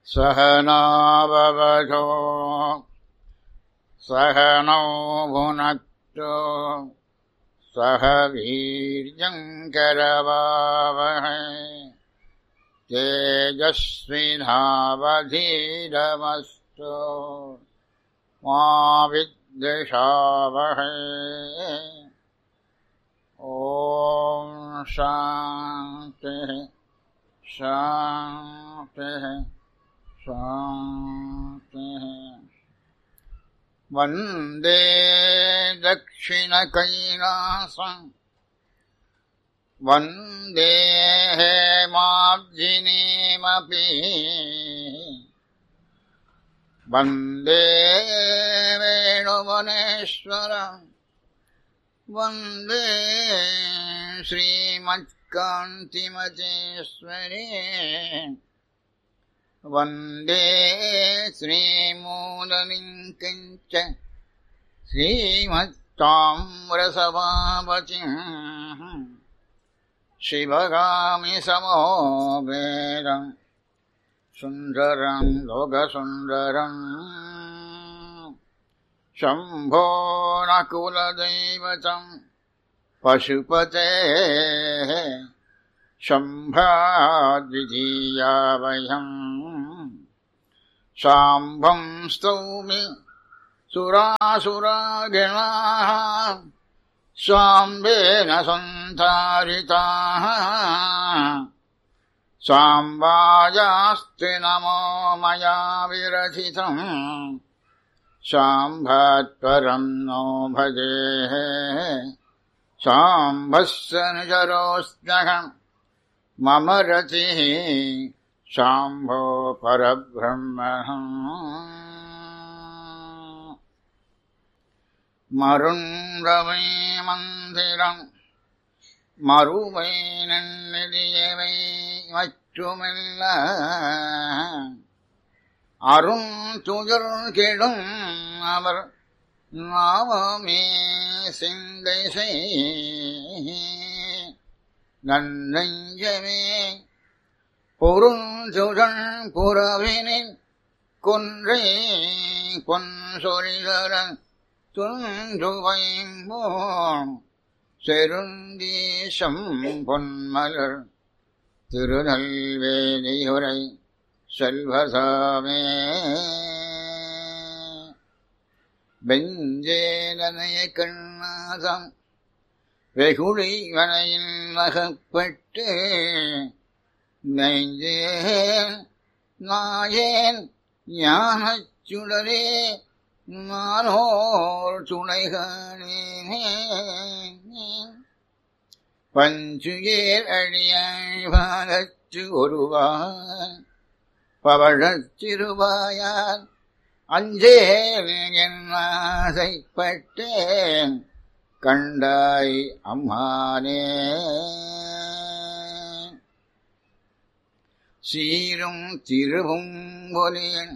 सहनाववधो सहनौ भुनक्तु सह वीर्यङ्करवावहै तेजस्विनावधीरमस्तु मा विद्विषावहै ॐ शान्तिः शान्तिः शान्तिः वन्दे दक्षिणकैलासम् वन्दे हेमाब्जिनीमपि वन्दे वेणुवनेश्वरम् वन्दे श्रीमत्कान्तिमतेश्वरे वन्दे श्रीमूललिङ्कञ्च श्रीमत्ताम्रसभापतिम् शिवगामि समो वेदम् सुन्दरम् लोकसुन्दरम् शम्भो न कुलदैवतम् पशुपतेः शम्भाद्वितीया वयम् शाम्भम् स्तौमि सुरासुरागिणाः स्वाम्बेन सन्तारिताः साम्बाजास्ति नमो मया विरचितम् शाम्भात्परम् नो भजेः शाम्भस्य निजरोऽस्म्यहम् मम रतिः शाम्भो परब्रह्मणम् மருண்டவை மந்திரம் மறுவை நன்னிதியவை மற்றுமல்ல அரும் துயர் கெடும் அவர் நாமமே சிந்தை செய் நன்னெஞ்சமே பொருந்துடன் புறவினின் கொன்றை பொன் சொரிகரன் துன்றுவைம்போம் செருந்தீசம் பொன்மலர் திருநெல்வேலியுரை செல்வசாமே வெஞ்சேலனைய கண்ணாதம் வெகுளி வனையில் நகப்பட்டு நெஞ்சேன் நாயேன் ஞானச் சுடரே நானோர் துணைகானே பஞ்சுயேர் அழியாழ்வாரத்து ஒருவான் பவழச்சிறுவாயான் அஞ்சேல் என் ஆசைப்பட்டேன் கண்டாய் அம்மானே சீரும் திருவும் பொலியன்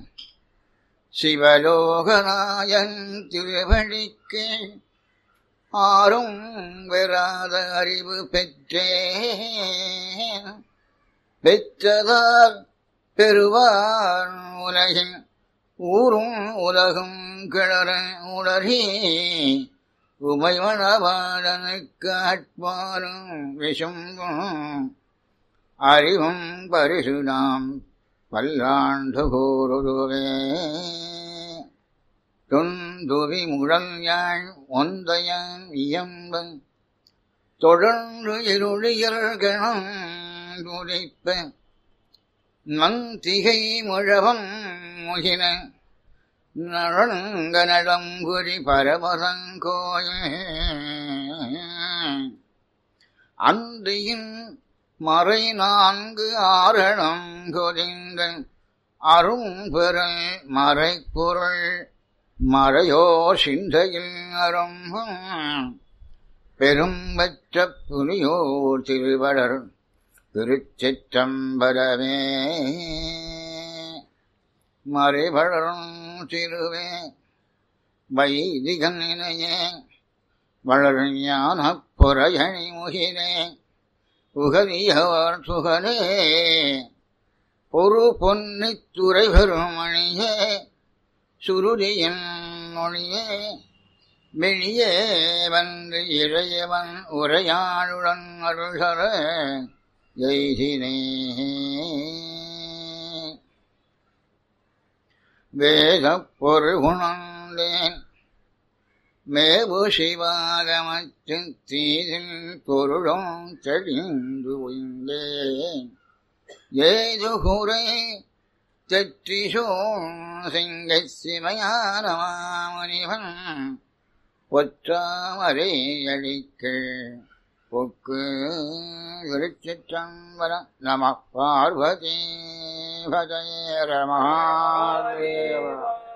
சிவலோகநாயன் திருவழிக்கு ஆறும் பெறாத அறிவு பெற்றேன் பெற்றதால் பெறுவார் உலகின் ஊரும் உலகும் கிளற உளறி உமைவனபாடனுக்கு ஆட்பாரும் விஷும்பும் அறிவும் பரிசுதாம் பல்லாண்டு கூறுதுவே துந்துவி முழல் யாழ் ஒந்தையான் இயம்பன் தொடர்ந்து இருளியல்கணம் துடிப்ப நந்திகை முழவம் முகின நழங்க நடம்புரி பரமரங்கோயில் அந்தியின் மறை நான்கு ஆரணம் கொதிந்த அரும்பெறல் மறைப்பொருள் மறையோ சிந்தையில் அரும்பும் பெரும்பற்ற புலியோர் திருவடர் திருச்சிற்றம்பலமே மறைவளரும் திருவே வைதிகன் இணையே வளர் ஞான புறையணி முகிலே உகவியவர் சுகனே பொறு பொன்னித் துறை பெருமணியே சுருதியின் மொழியே வெளியே வந்து இளையவன் உரையாளுடன் அருள்சர எய்தினே வேதப் பொருள் உணர்ந்தேன் மேவு சிவாகமத்தின் தீதில் பொருளும் தெளிந்து உய்ந்தேன் ஏது குறை தெற்றிசோ சிங்கை சிமையான மாமுனிவன் ஒற்றாமரை அழிக்க பொக்கு திருச்சிற்றம்பர நம பார்வதி பதயர மகாதேவ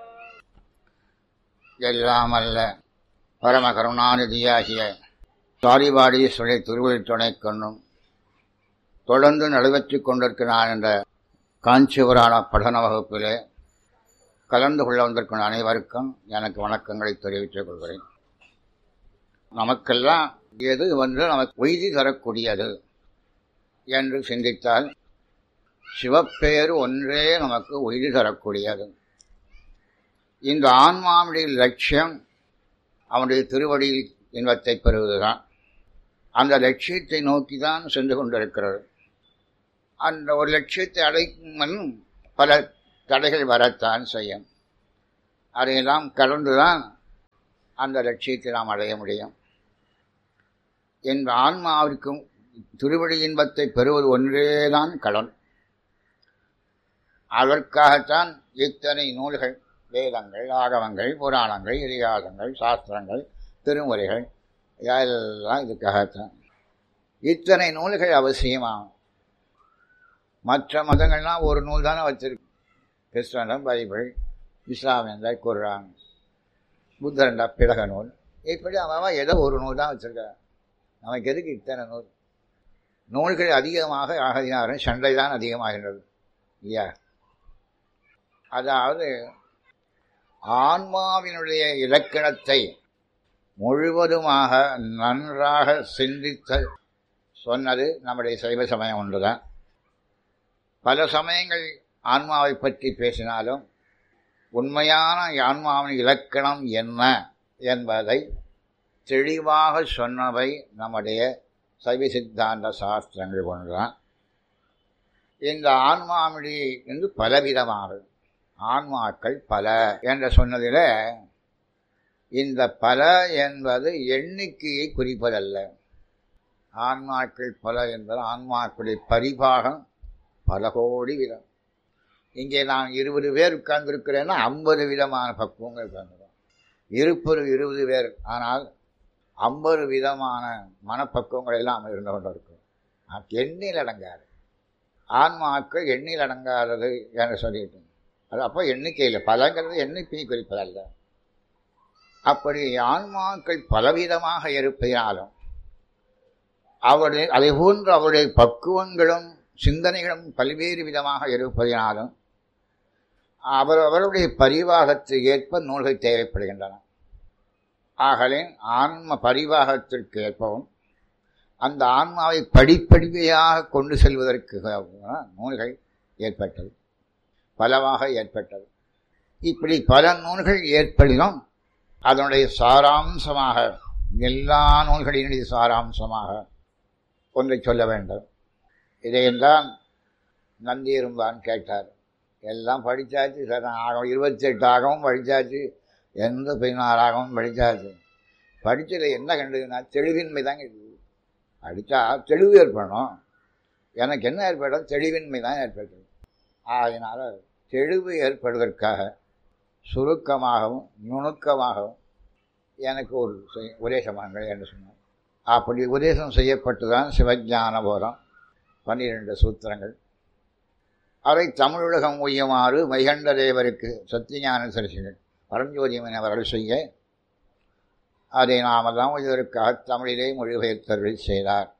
எல்லாமல்ல பரம கருணாநிதியாகிய சாரிபாடீஸ்வரை திருவள்ளி துணை கொண்டும் தொடர்ந்து நடைபெற்றுக் கொண்டிருக்கிறான் என்ற காஞ்சிபுராண படன வகுப்பிலே கலந்து கொள்ள வந்திருக்கும் அனைவருக்கும் எனக்கு வணக்கங்களை தெரிவித்துக் கொள்கிறேன் நமக்கெல்லாம் எது வந்து நமக்கு உய்தி தரக்கூடியது என்று சிந்தித்தால் சிவப்பேறு ஒன்றே நமக்கு உய்தி தரக்கூடியது இந்த ஆன்மாவுடைய லட்சியம் அவனுடைய திருவடியில் இன்பத்தை பெறுவதுதான் அந்த லட்சியத்தை நோக்கி தான் சென்று கொண்டிருக்கிறது அந்த ஒரு லட்சியத்தை அடைக்கும் பல தடைகள் வரத்தான் செய்யும் அதையெல்லாம் கடந்துதான் அந்த லட்சியத்தை நாம் அடைய முடியும் என் ஆன்மாவிற்கும் திருவடி இன்பத்தை பெறுவது ஒன்றேதான் கடன் அதற்காகத்தான் இத்தனை நூல்கள் வேதங்கள் ஆகவங்கள் புராணங்கள் இதிகாசங்கள் சாஸ்திரங்கள் திருமுறைகள் எல்லாம் இதுக்காகத்தான் இத்தனை நூல்கள் அவசியமாகும் மற்ற மதங்கள்லாம் ஒரு நூல் தானே வச்சிருக்கு கிறிஸ்தவம் பைபிள் இஸ்லாமியந்த குர்ஆன் புத்தரண்டா பிறக நூல் இப்படி அவன் ஏதோ ஒரு நூல் தான் வச்சிருக்கான் நமக்கு எதுக்கு இத்தனை நூல் நூல்கள் அதிகமாக ஆகினாரும் சண்டை தான் அதிகமாகின்றது இல்லையா அதாவது ஆன்மாவினுடைய இலக்கணத்தை முழுவதுமாக நன்றாக சிந்தித்த சொன்னது நம்முடைய சைவ சமயம் ஒன்றுதான் பல சமயங்கள் ஆன்மாவை பற்றி பேசினாலும் உண்மையான ஆன்மாவின் இலக்கணம் என்ன என்பதை தெளிவாக சொன்னவை நம்முடைய சைவ சித்தாந்த சாஸ்திரங்கள் ஒன்றுதான் இந்த ஆன்மாவினுடைய என்று பலவிதமானது ஆன்மாக்கள் பல என்று சொன்னதில் இந்த பல என்பது எண்ணிக்கையை குறிப்பதல்ல ஆன்மாக்கள் பல என்பது ஆன்மாக்களுடைய பரிபாகம் பல கோடி விதம் இங்கே நான் இருபது பேர் உட்கார்ந்துருக்கிறேன்னா ஐம்பது விதமான பக்குவங்கள் உட்கார்ந்துருக்கோம் இருப்பது இருபது பேர் ஆனால் ஐம்பது விதமான மனப்பக்குவங்கள் எல்லாம் இருந்து கொண்டு இருக்கும் எண்ணில் அடங்காது ஆன்மாக்கள் எண்ணில் அடங்காதது என்று சொல்லிட்டு அது அப்போ எண்ணிக்கையில் பலங்கிறது எண்ணிக்கையை குறிப்பதல்ல அப்படி ஆன்மாக்கள் பலவிதமாக இருப்பதினாலும் அவருடைய அதை போன்று அவருடைய பக்குவங்களும் சிந்தனைகளும் பல்வேறு விதமாக இருப்பதினாலும் அவர் அவருடைய பரிவாகத்துக்கு ஏற்ப நூல்கள் தேவைப்படுகின்றன ஆகவே ஆன்ம பரிவாகத்திற்கு ஏற்பவும் அந்த ஆன்மாவை படிப்படியாக கொண்டு செல்வதற்கு நூல்கள் ஏற்பட்டது பலவாக ஏற்பட்டது இப்படி பல நூல்கள் ஏற்படினும் அதனுடைய சாராம்சமாக எல்லா நூல்களினுடைய சாராம்சமாக ஒன்றை சொல்ல வேண்டும் இதையெல்லாம் நந்தியிரும்பான் கேட்டார் எல்லாம் படித்தாச்சு சார் ஆகம் இருபத்தெட்டு ஆகவும் படித்தாச்சு எந்த பதினாறாகவும் படித்தாச்சு படித்ததில் என்ன கண்டதுன்னா தெளிவின்மை தான் இருக்குது படித்தா தெளிவு ஏற்படணும் எனக்கு என்ன ஏற்படும் தெளிவின்மை தான் ஏற்பட்டது அதனால் தெளிவு ஏற்படுவதற்காக சுருக்கமாகவும் நுணுக்கமாகவும் எனக்கு ஒரு உபதேசமாங்கள் என்று சொன்னார் அப்படி உபதேசம் செய்யப்பட்டு தான் சிவஞான போதம் பன்னிரண்டு சூத்திரங்கள் அதை தமிழுலகம் உய்யுமாறு மைகண்ட தேவருக்கு சத்தியஞான சரிசிகள் பரஞ்சோதியமன் அவர்கள் செய்ய அதை நாம தான் இதற்காக தமிழிலே மொழிபெயர்த்தர்கள் செய்தார்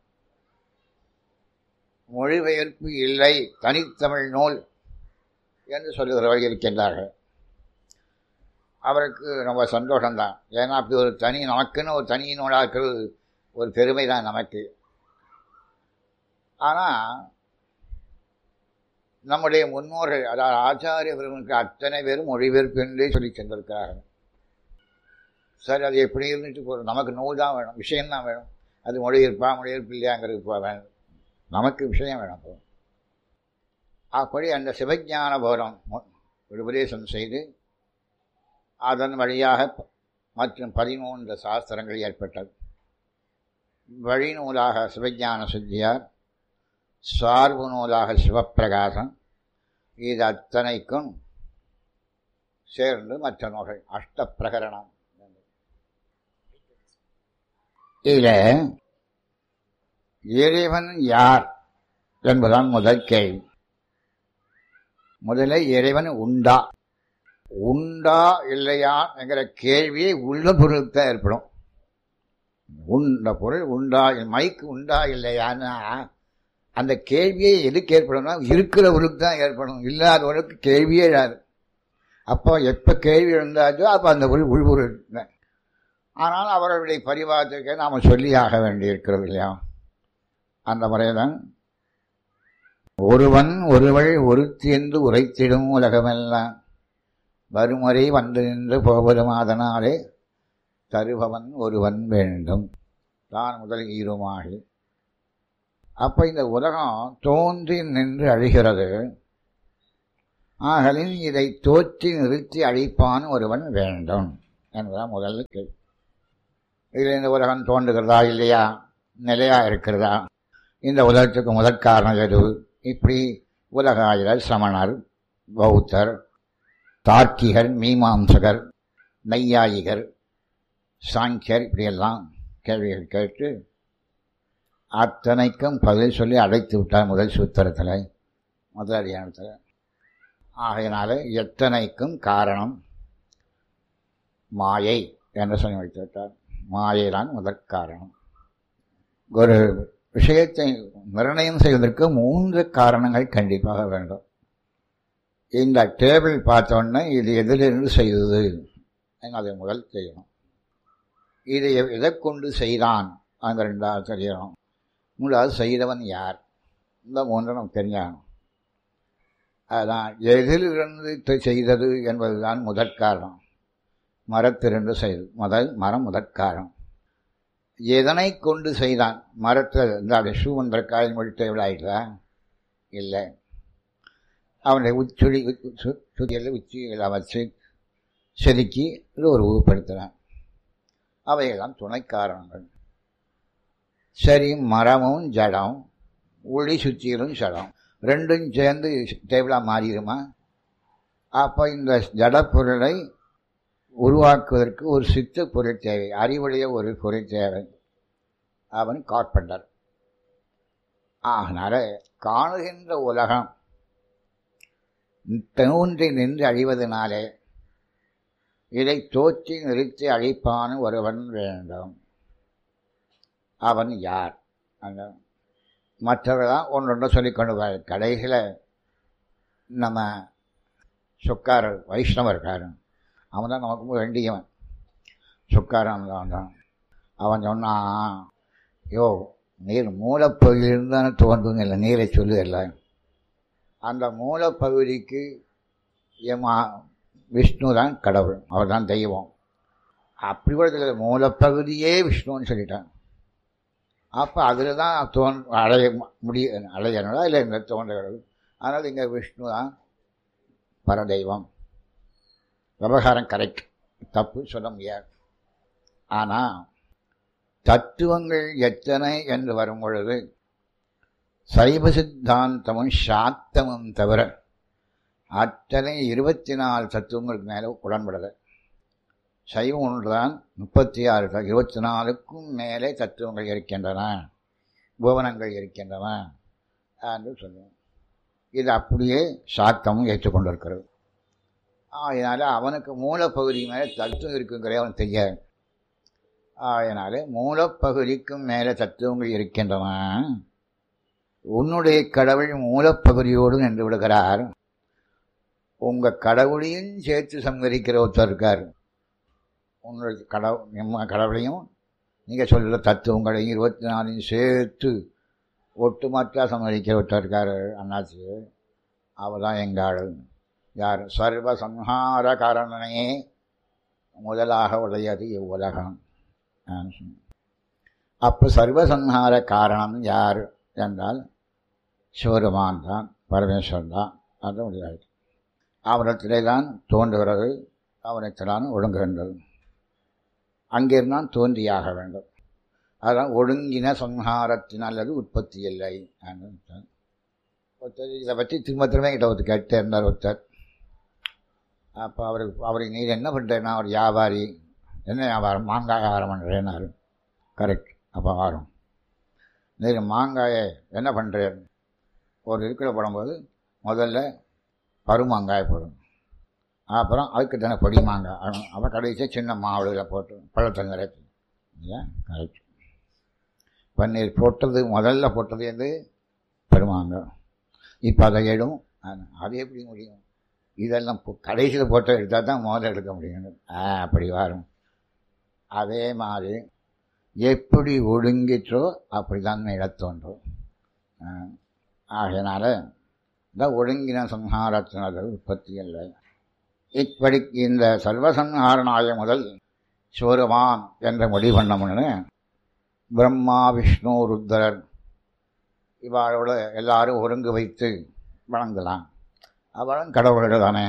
மொழிபெயர்ப்பு இல்லை தனித்தமிழ் நூல் என்று சொல்லுகிறவர்கள் இருக்கின்றார்கள் அவருக்கு ரொம்ப சந்தோஷம்தான் ஏன்னா அப்படி ஒரு தனி நமக்குன்னு ஒரு தனி நூலாக இருக்கிறது ஒரு பெருமை தான் நமக்கு ஆனால் நம்முடைய முன்னோர்கள் அதாவது ஆச்சாரிய பெருமனுக்கு அத்தனை பேரும் மொழிபெயர்ப்பு என்றே சொல்லி சென்றிருக்கிறார்கள் சரி அது எப்படி இருந்துட்டு போகிறோம் நமக்கு நூல் தான் வேணும் விஷயம்தான் வேணும் அது மொழிபெயர்ப்பா மொழிபெயர்ப்பு இல்லையாங்கிறது இப்போ வேணும் நமக்கு விஷயம் வேணும் இப்போ அப்படி அந்த சிவஞான போரம் உபதேசம் செய்து அதன் வழியாக மற்றும் பதிமூன்று சாஸ்திரங்கள் ஏற்பட்டது வழிநூலாக சிவஞான சித்தியார் சார்பு நூலாக சிவப்பிரகாசம் இது அத்தனைக்கும் சேர்ந்து மற்ற நூல்கள் அஷ்ட பிரகரணம் இதில் இறைவன் யார் என்பதுதான் முதல் கேள்வி முதல்ல இறைவன் உண்டா உண்டா இல்லையா என்கிற கேள்வியை உள்ள பொருளுக்கு ஏற்படும் உண்ட பொருள் உண்டா மைக்கு உண்டா இல்லையான்னா அந்த கேள்வியே எதுக்கு ஏற்படும்னா இருக்கிறவருக்கு தான் ஏற்படும் இல்லாதவருக்கு கேள்வியே இல்லாது அப்போ எப்போ கேள்வி இருந்தாச்சோ அப்போ அந்த பொருள் உள்பொருள் ஆனால் அவர்களுடைய பரிவாரத்துக்கு நாம் சொல்லியாக வேண்டியிருக்கிறது இல்லையா அந்த முறைதான் ஒருவன் ஒருவள் ஒருத்தி என்று உரைத்திடும் உலகமெல்லாம் வருமுறை வந்து நின்று போவதும் அதனாலே தருபவன் ஒருவன் வேண்டும் தான் முதல் ஈருமாகி அப்போ இந்த உலகம் தோன்றி நின்று அழிகிறது ஆகலின் இதை தோற்றி நிறுத்தி அழிப்பான் ஒருவன் வேண்டும் என்பதுதான் முதல் கேள்வி இதில் இந்த உலகம் தோன்றுகிறதா இல்லையா நிலையா இருக்கிறதா இந்த உலகத்துக்கு முதற் காரணம் எது இப்படி உலகாயிரர் சமணர் பௌத்தர் தார்க்கிகர் மீமாம்சகர் நையாயிகர் சாங்கியர் இப்படியெல்லாம் கேள்விகள் கேட்டு அத்தனைக்கும் பதில் சொல்லி அடைத்து விட்டார் முதல் சூத்திரத்தில் முதல் அடியானத்தில் ஆகையினால எத்தனைக்கும் காரணம் மாயை என்று சொல்லி வைத்து விட்டார் மாயைதான் முதற் காரணம் ஒரு விஷயத்தை நிர்ணயம் செய்வதற்கு மூன்று காரணங்கள் கண்டிப்பாக வேண்டும் இந்த டேபிள் பார்த்தோன்னே இது எதிலிருந்து செய்தது அதை முதல் செய்யணும் இதை எதை கொண்டு செய்தான் அந்த ரெண்டாவது தெரியணும் மூன்றாவது செய்தவன் யார் இந்த மூன்று நமக்கு தெரிஞ்சாகணும் அதுதான் எதிலிருந்து செய்தது என்பதுதான் முதற் காரணம் மரத்திலிருந்து செய்தது முதல் மரம் முதற்காரணம் எதனை கொண்டு செய்தான் மரத்தை இந்த அப்படி ஷூன்ற காய் மொழித்த எவ்வளோ ஆயிட்டா இல்லை அவனுடைய உச்சுடி சுதியில் உச்சியில் வச்சு செதுக்கி இது ஒரு உருப்படுத்தினான் அவையெல்லாம் துணை காரணங்கள் சரி மரமும் ஜடம் ஒளி சுற்றியிலும் ஜடம் ரெண்டும் சேர்ந்து டேபிளாக மாறிடுமா அப்போ இந்த ஜடப்பொருளை உருவாக்குவதற்கு ஒரு சித்த பொருள் தேவை அறிவுடைய ஒரு பொருள் தேவை அவன் கார்பெண்டர் ஆகினால காணுகின்ற உலகம் தோன்றி நின்று அழிவதனாலே இதை தோற்றி நிறுத்தி அழிப்பான் ஒருவன் வேண்டும் அவன் யார் அந்த மற்றவர்களாம் ஒன்றொன்று சொல்லிக்கொண்டு வர கடைசியில் நம்ம சொக்காரர் வைஷ்ணவர் இருக்காரு அவன் தான் நமக்கு வேண்டியவன் சொக்காரன் தான் தான் அவன் சொன்னான் யோ நீர் மூலப்பகுதியிலிருந்து தானே தோன்றுங்க இல்லை நீரை சொல்லுதில்ல அந்த மூலப்பகுதிக்கு ஏமா விஷ்ணு தான் கடவுள் அவர் தான் தெய்வம் அப்படி கூட தெரியல மூலப்பகுதியே விஷ்ணுன்னு சொல்லிட்டான் அப்போ அதில் தான் தோன் அடைய முடிய அடையணுடா இல்லை இந்த தோன்றுகிறது அதனால் இங்கே விஷ்ணு தான் பரதெய்வம் விவகாரம் கரெக்ட் தப்பு சொல்ல முடியாது ஆனால் தத்துவங்கள் எத்தனை என்று வரும் பொழுது சைவ சித்தாந்தமும் சாத்தமும் தவிர அத்தனை இருபத்தி நாலு தத்துவங்களுக்கு மேலே உடன்படலை சைவம் ஒன்றுதான் முப்பத்தி ஆறு இருபத்தி நாலுக்கும் மேலே தத்துவங்கள் இருக்கின்றன புவனங்கள் இருக்கின்றன என்று சொல்லுவோம் இது அப்படியே சாத்தமும் ஏற்றுக்கொண்டிருக்கிறது அதனால் அவனுக்கு மூலப்பகுதி மேலே தத்துவம் இருக்குங்கிறே அவன் தெரியாது அதனால் மூலப்பகுதிக்கும் மேலே தத்துவங்கள் இருக்கின்றன உன்னுடைய கடவுள் மூலப்பகுதியோடு நின்று விடுகிறார் உங்கள் கடவுளையும் சேர்த்து சங்கரிக்கிற ஒருத்தர் இருக்கார் உங்களுடைய கடவுள் நம்ம கடவுளையும் நீங்கள் சொல்கிற தத்துவங்களையும் இருபத்தி நாலையும் சேர்த்து ஒட்டுமொத்த சம்மதிக்க ஒருத்தர் இருக்கார் அண்ணாச்சி அவர் தான் எங்காள் யார் சர்வ சம்ஹார காரணனையே முதலாக உடையது இவ்வுலகம் அப்போ சர்வசம்ஹார காரணம் யார் என்றால் சிவருமான் தான் பரமேஸ்வரன் தான் அது முடியாது அவரிடத்திலே தான் தோன்றுகிறது அவனிடத்திலான் ஒடுங்குகின்றது அங்கிருந்தான் தோன்றியாக வேண்டும் அதான் ஒடுங்கின சம்ஹாரத்தின் அல்லது உற்பத்தி இல்லை ஒருத்தர் இதை பற்றி திரும்ப திரும்ப கிட்ட ஒருத்தர் கேட்டே இருந்தார் ஒருத்தர் அப்போ அவருக்கு அவருக்கு நீர் என்ன பண்ணுறேன்னா அவர் வியாபாரி என்ன வியாபாரம் மாங்காய் வியாபாரம் பண்ணுறேன்னாரு கரெக்ட் அப்போ வரும் நீர் மாங்காயை என்ன பண்ணுறேன் ஒரு இருக்கிற போடும்போது முதல்ல பருமாங்காய் போடும் அப்புறம் அதுக்கு தானே பொடி மாங்காய் அப்புறம் கடைசியாக சின்ன மாவுளில் போட்டு பழத்தில் நிறைச்சி இல்லையா கரெக்ட் பன்னீர் போட்டது முதல்ல போட்டது வந்து பெருமாங்காய் இப்போ அதை எடும் அது எப்படி முடியும் இதெல்லாம் கடைசியில் போட்டோ எடுத்தால் தான் முதல்ல எடுக்க முடியும் ஆ அப்படி வரும் அதே மாதிரி எப்படி ஒடுங்கிற்றோ அப்படி தான் இடத்தோன்றும் ஆகையினால இந்த ஒடுங்கின சம்ஹாரத்தினது உற்பத்தி இல்லை இப்படி இந்த சர்வசம்ஹாரனாய முதல் சிவருமான் என்ற முடிவு பண்ணமுன்னு பிரம்மா விஷ்ணு ருத்ரர் இவாளோட எல்லாரும் ஒருங்கு வைத்து வணங்கலாம் அவளும் கடவுள்கள் தானே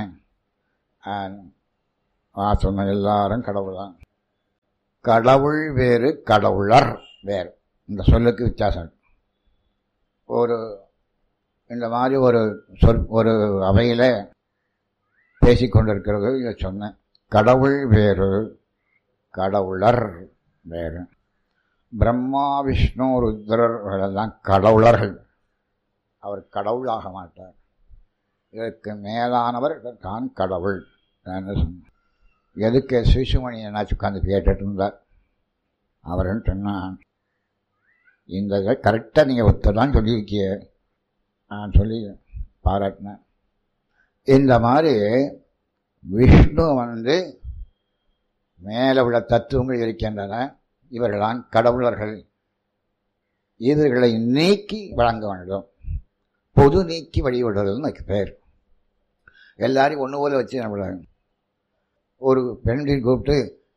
சொன்ன எல்லாரும் கடவுள் தான் கடவுள் வேறு கடவுளர் வேறு இந்த சொல்லுக்கு வித்தியாசம் ஒரு இந்த மாதிரி ஒரு சொல் ஒரு அவையில் பேசிக்கொண்டிருக்கிறது இதை சொன்னேன் கடவுள் வேறு கடவுளர் வேறு பிரம்மா விஷ்ணு ருத்ரர்களெல்லாம் கடவுளர்கள் அவர் கடவுளாக மாட்டார் இதற்கு மேலானவர் தான் கடவுள் எதுக்கு சிசுமணி என்னாச்சு உட்காந்து கேட்டுட்டு இருந்தார் அவருன்னு சொன்னான் இந்த இதை கரெக்டாக நீங்கள் ஒத்ததான் சொல்லியிருக்கிய நான் சொல்லி பாராட்டினேன் இந்த மாதிரி விஷ்ணு வந்து மேலே உள்ள தத்துவங்கள் இருக்கின்றன இவர்களான் கடவுளர்கள் இவர்களை நீக்கி வழங்க வேண்டும் பொது நீக்கி வழிபடுறதுன்னு பேர் எல்லாரையும் ஒன்று போல வச்சு நம்மள ஒரு பெண்கள் கூப்பிட்டு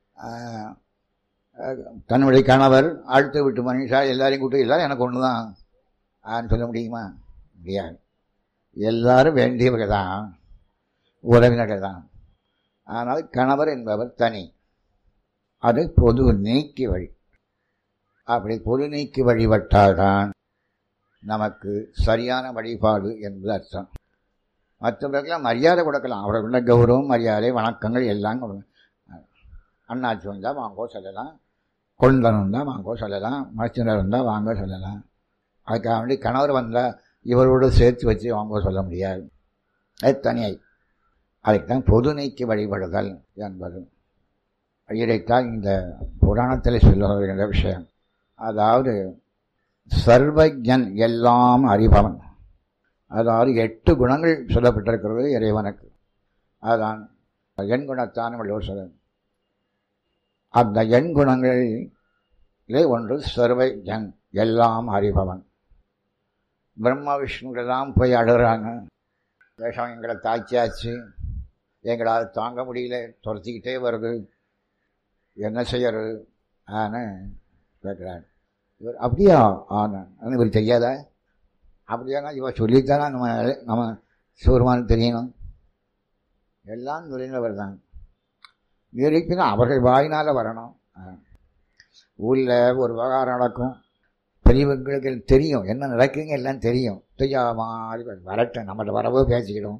தன்னுடைய கணவர் அடுத்த விட்டு மனுஷா எல்லாரையும் கூப்பிட்டு எல்லாரும் எனக்கு ஒன்று தான் ஆன்னு சொல்ல முடியுமா முடியாது எல்லாரும் வேண்டியவர்கள் தான் உறவினர்கள் தான் ஆனால் கணவர் என்பவர் தனி அது பொது நீக்கி வழி அப்படி பொது நீக்கி வழிபட்டால்தான் நமக்கு சரியான வழிபாடு என்பது அர்த்தம் மற்றவர்களுக்கெல்லாம் மரியாதை கொடுக்கலாம் அவர்களுள்ள கௌரவம் மரியாதை வணக்கங்கள் எல்லாம் கொடுங்க அண்ணாச்சி வந்தால் வாங்கோ சொல்லலாம் கொண்டன் வந்தால் வாங்கோ சொல்லலாம் மச்சினர் வந்தால் வாங்க சொல்லலாம் அதுக்காக வேண்டி கணவர் வந்தால் இவரோடு சேர்த்து வச்சு வாங்க சொல்ல முடியாது அது தனியாய் அதுக்கு தான் பொது நீக்கி வழிபடுதல் என்பது இதைத்தான் இந்த புராணத்தில் சொல்ல வருகின்ற விஷயம் அதாவது சர்வஜன் எல்லாம் அறிபவன் அதாவது எட்டு குணங்கள் சொல்லப்பட்டிருக்கிறது இறைவனுக்கு அதுதான் எண் குணத்தான் வள்ளுவர் சொல்ல அந்த எண் குணங்களிலே ஒன்று சர்வஜன் எல்லாம் அறிபவன் பிரம்ம விஷ்ணுக்கெல்லாம் போய் அழுகிறாங்க வேஷம் எங்களை தாய்ச்சியாச்சு எங்களால் தாங்க முடியல துரத்திக்கிட்டே வருது என்ன செய்யறது ஆன்னு கேட்குறாரு இவர் அப்படியா ஆனா இவர் தெரியாதா அப்படியானா இவன் சொல்லித்தானா நம்ம நம்ம சூர்மானு தெரியணும் எல்லாம் நுழைந்தவர் தான் இருப்பினும் அவர்கள் வாயினால் வரணும் ஊரில் ஒரு விவகாரம் நடக்கும் பெரியவங்களுக்கு தெரியும் என்ன நடக்குங்க எல்லாம் தெரியும் தெரியாத மாதிரி வரட்டும் நம்மகிட்ட வரவோ பேசிக்கிடும்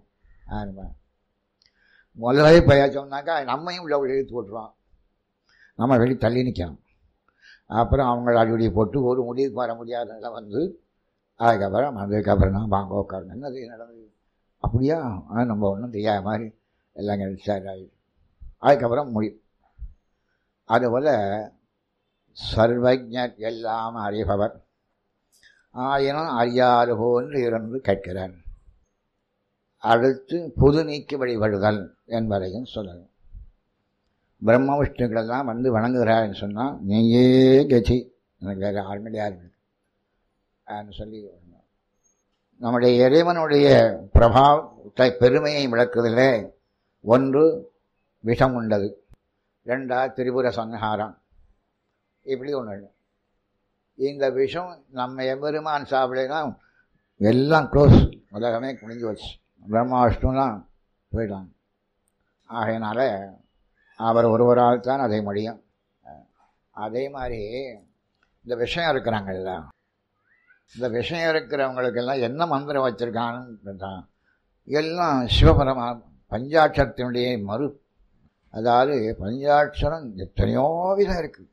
முதலே பேசோம்னாக்கா நம்மையும் உள்ள இழுத்து போட்டுருவான் நம்ம வெளியே தள்ளி நிற்கணும் அப்புறம் அவங்கள அடிப்படி போட்டு ஒரு முடிவுக்கு வர முடியாதனால வந்து அதுக்கப்புறம் அதுக்கப்புறம் தான் வாங்க உட்காருங்க என்னது நடந்தது அப்படியா நம்ம ஒன்றும் தெரியாத மாதிரி எல்லாம் டிஸ்சார்ஜ் ஆகிடுச்சு அதுக்கப்புறம் முடியும் அதுபோல் சர்வஜர் எல்லாம் அறிபவர் ஆயினும் அறியாது போன்று இருந்து கேட்கிறார் அடுத்து புது நீக்கி வழிபடுதல் என்பதையும் சொல்லணும் பிரம்ம விஷ்ணுக்களெல்லாம் வந்து வணங்குகிறாருன்னு சொன்னால் நீயே கட்சி எனக்கு வேறு யாருமே யாரும் சொல்லி நம்முடைய இறைவனுடைய பிரபாவத்தை பெருமையை விளக்குவதிலே ஒன்று விஷம் உண்டது ரெண்டா திரிபுர சங்ஹாரம் இப்படி ஒன்று இந்த விஷம் நம்ம எம்பெருமான் சாப்பிடனா எல்லாம் க்ளோஸ் உலகமே குனிஞ்சு வச்சு பிரம்மாஷ்டம்லாம் போயிட்டாங்க ஆகையினால அவர் ஒருவரால் தான் அதை முடியும் அதே மாதிரி இந்த விஷயம் இருக்கிறாங்கல்ல இந்த விஷயம் இருக்கிறவங்களுக்கெல்லாம் என்ன மந்திரம் வச்சுருக்கான்னு தான் எல்லாம் சிவபரமா பஞ்சாட்சரத்தினுடைய மறு அதாவது பஞ்சாட்சரம் எத்தனையோ விதம் இருக்குது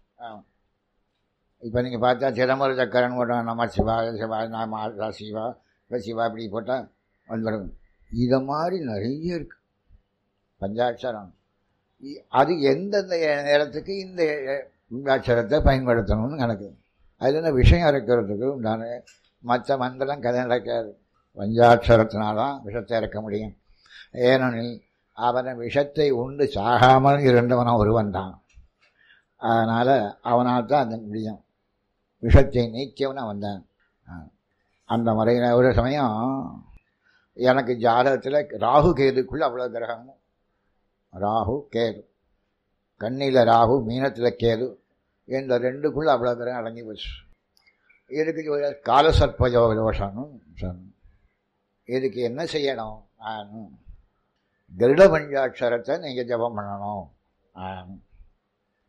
இப்போ நீங்கள் பார்த்தா சிதம்பர சக்கரன் போட்டால் நம்ம சிவா சிவா நாம ஆல்ரா சிவா இப்போ சிவா இப்படி போட்டால் வந்துடும் இதை மாதிரி நிறைய இருக்குது பஞ்சாட்சரம் அது எந்தெந்த நேரத்துக்கு இந்த பஞ்சாட்சரத்தை பயன்படுத்தணும்னு கணக்கு அதில் என்ன விஷயம் இருக்கிறதுக்கு உண்டான மற்ற மந்திரம் கதை நடக்காது பஞ்சாட்சரத்தினால்தான் விஷத்தை இறக்க முடியும் ஏனெனில் அவனை விஷத்தை உண்டு சாகாமல் இருந்தவன் ஒருவன் தான் அதனால் அவனால் தான் அந்த முடியும் விஷத்தை நீக்கியவன் அவன் தான் அந்த முறையில் ஒரு சமயம் எனக்கு ஜாதகத்தில் ராகு கேதுக்குள்ள அவ்வளோ கிரகமும் ராகு கேது கண்ணியில் ராகு மீனத்தில் கேது இந்த ரெண்டுக்குள்ள அவ்வளோ கிரகம் அடங்கி போச்சு இதுக்கு காலசர்ப்ப தோஷம்னு சொன்னோம் இதுக்கு என்ன செய்யணும் கருட பஞ்சாட்சரத்தை நீங்கள் ஜபம் பண்ணணும்